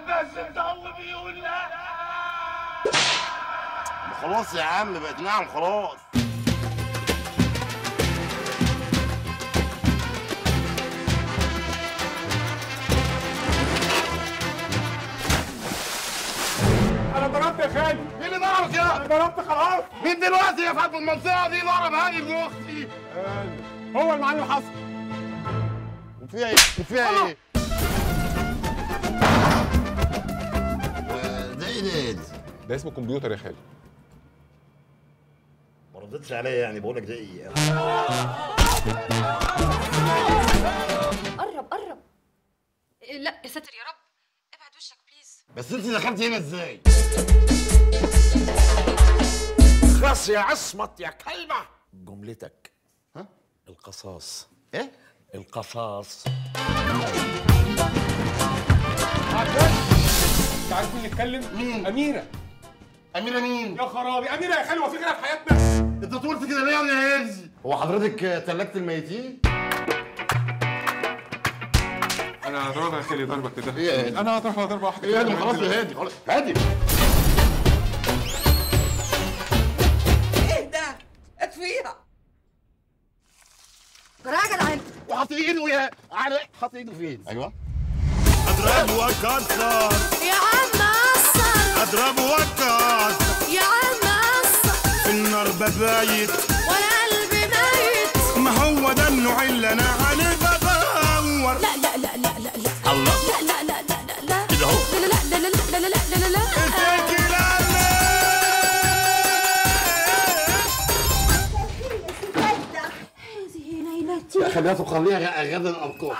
عباس الضو بيقول لا خلاص يا عم بقت نعم خلاص انا ضربت يا خالد مين اللي ضربك يا انا ضربت خلاص مين دلوقتي يا في المنطقه دي ضرب هاني ابن اختي هو المعلم حسن وفيها ايه وفيها ايه آه، ده ايه ده ده اسمه كمبيوتر يا خالد ما ردتش عليا يعني بقول لك ده ايه قرب قرب إيه، لا يا ساتر يا رب ابعد وشك بليز بس انت دخلت هنا ازاي خلاص يا عصمت يا كلمة جملتك ها؟ القصاص ايه القصاص انت عارف مين اللي اتكلم؟ مين؟ اميره اميره مين يا خرابي اميره يا خالد هو في غيرها في حياتنا انت طولت كده ليه يا هرزي هو حضرتك تلكت الميتين انا هضربها يا خالد ضربك كده إيه يا هادي؟ انا هضربها ضربه واحده ايه هادي خلاص يا هادي خلاص هادي ايه ده؟ اطفيها راجل عين وحط ايده يا على حط ايده فين ايوه اضرب وكسر يا عم قصر اضرب وكسر يا عم قصر في النار ببايت وانا قلبي ميت ما هو ده النوع اللي انا عليه بدور لا لا لا لا لا لا الله لا لا لا لا لا لا كده اهو لا لا لا لا لا لا لا لا لا لا اتكل عليه هذه ليلتي خليها تخليها غدا الارقام